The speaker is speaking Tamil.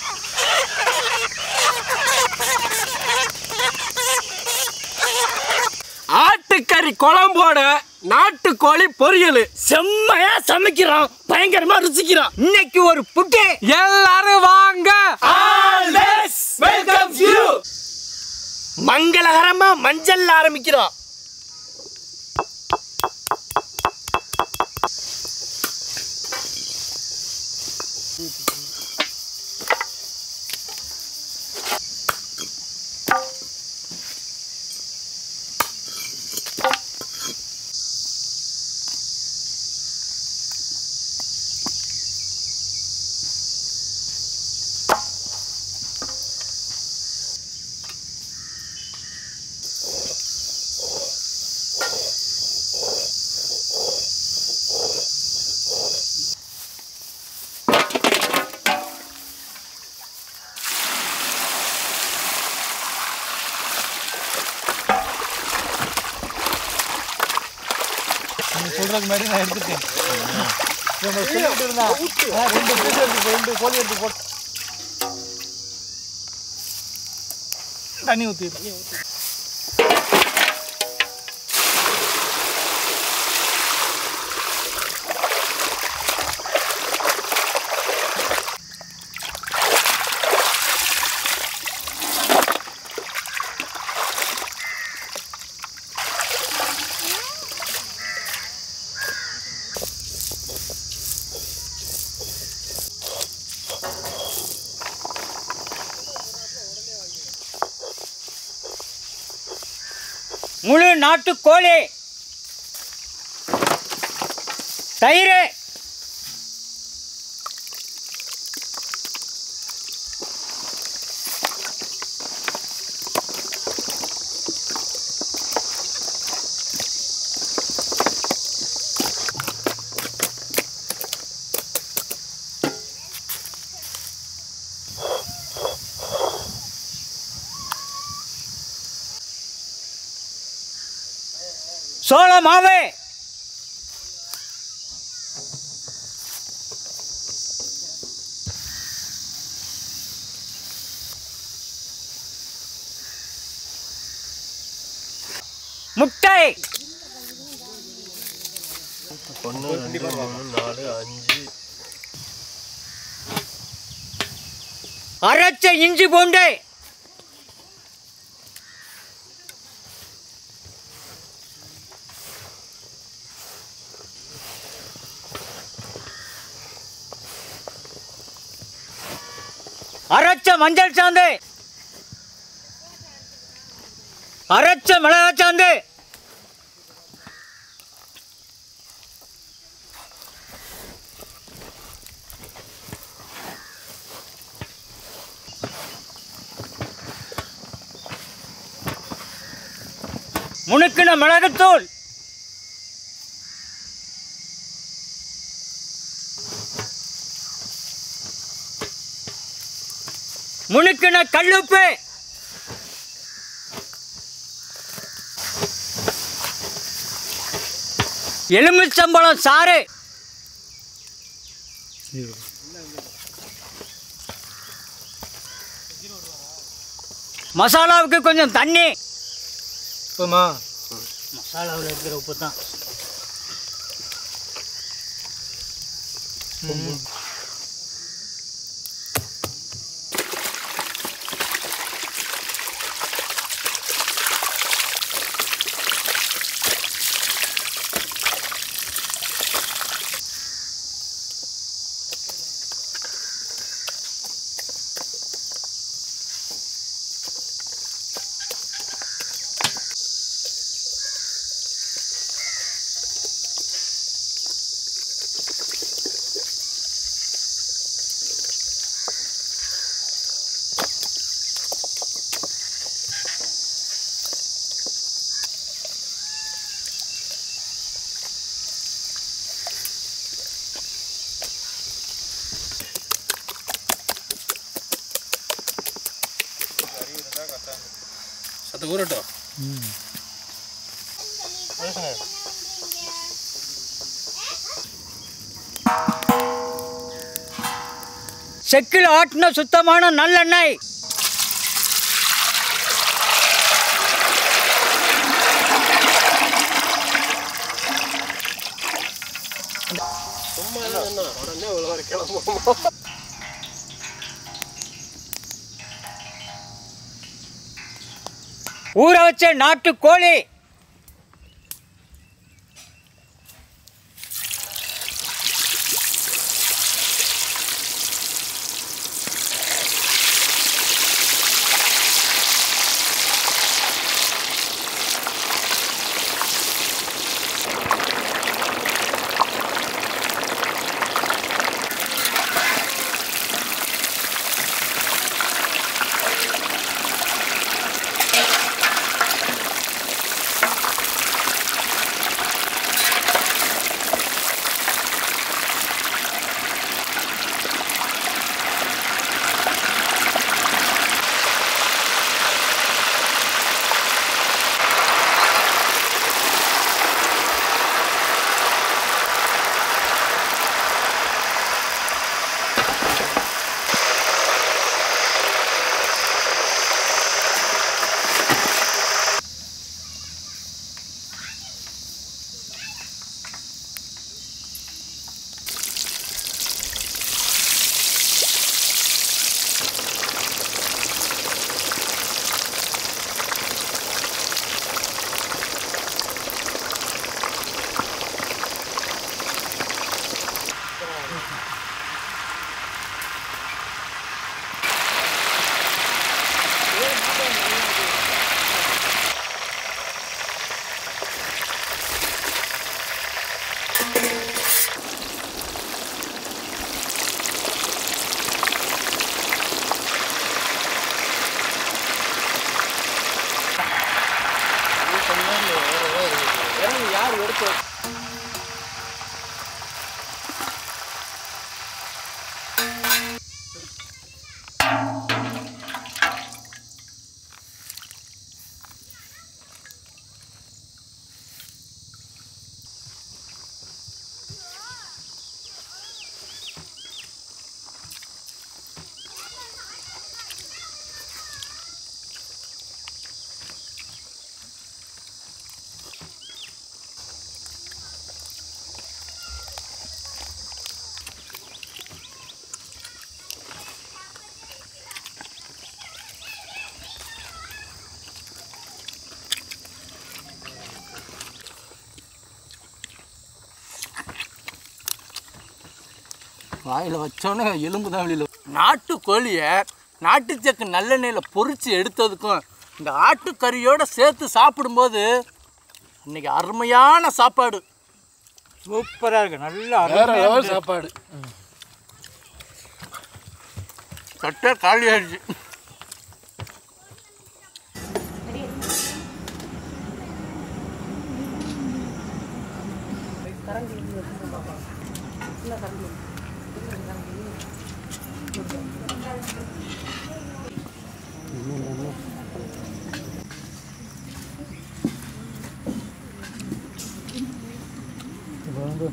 ஆட்டுக்கறி குழம்போட நாட்டுக்கோழி பொரியல் செம்மையா சமைக்கிறான் பயங்கரமா ருசிக்கிறான் இன்னைக்கு ஒரு புட்டு எல்லாரும் வாங்க வெல்கம் யூ மங்களகரமா மஞ்சள் ஆரம்பிக்கிறோம் சொல்றதுக்கு முன்னாடி நான் எடுத்துட்டேன் இவங்க சொல்லிட்டு இருந்தா ஆ, ரெண்டு பீஸ் எடுத்து ரெண்டு கோழி எடுத்து போட்டு தண்ணி ஊற்றி முழு நாட்டு கோழி தயிர் சோள மாவு முட்டை ஒன்று ரெண்டு மூணு நாலு அஞ்சு அரைச்ச இஞ்சி பூண்டு அரைச்ச மஞ்சள் சாந்து அரைச்ச மிளகாய் சாந்து முணுக்கின மிளகுத்தூள் முணுக்கின கல்லுப்பு எலுமிச்சம்பழம் சாறு மசாலாவுக்கு கொஞ்சம் தண்ணி இப்போமா மசாலாவில் இருக்கிற உப்பு தான் சத்து ஊறட்டும் செக்கில் ஆட்டின சுத்தமான நல்லெண்ணெய் சும்மா என்ன உடனே ஒரு கிளம்புவோம் ஊற வச்ச நாட்டு கோழி யார் எடுத்து வாயில் வச்சோன்னே எலும்பு தான் வெளியில் நாட்டு கோழியை நாட்டு சக்கு நல்லெண்ணெயில் பொரிச்சு எடுத்ததுக்கும் இந்த ஆட்டுக்கறியோட சேர்த்து சாப்பிடும்போது இன்னைக்கு அருமையான சாப்பாடு சூப்பராக இருக்கு நல்லா வேற அருமையா லெவல் இருக்கு. சாப்பாடு கட்டே காலி ஆயிடுச்சு இப்போ வந்து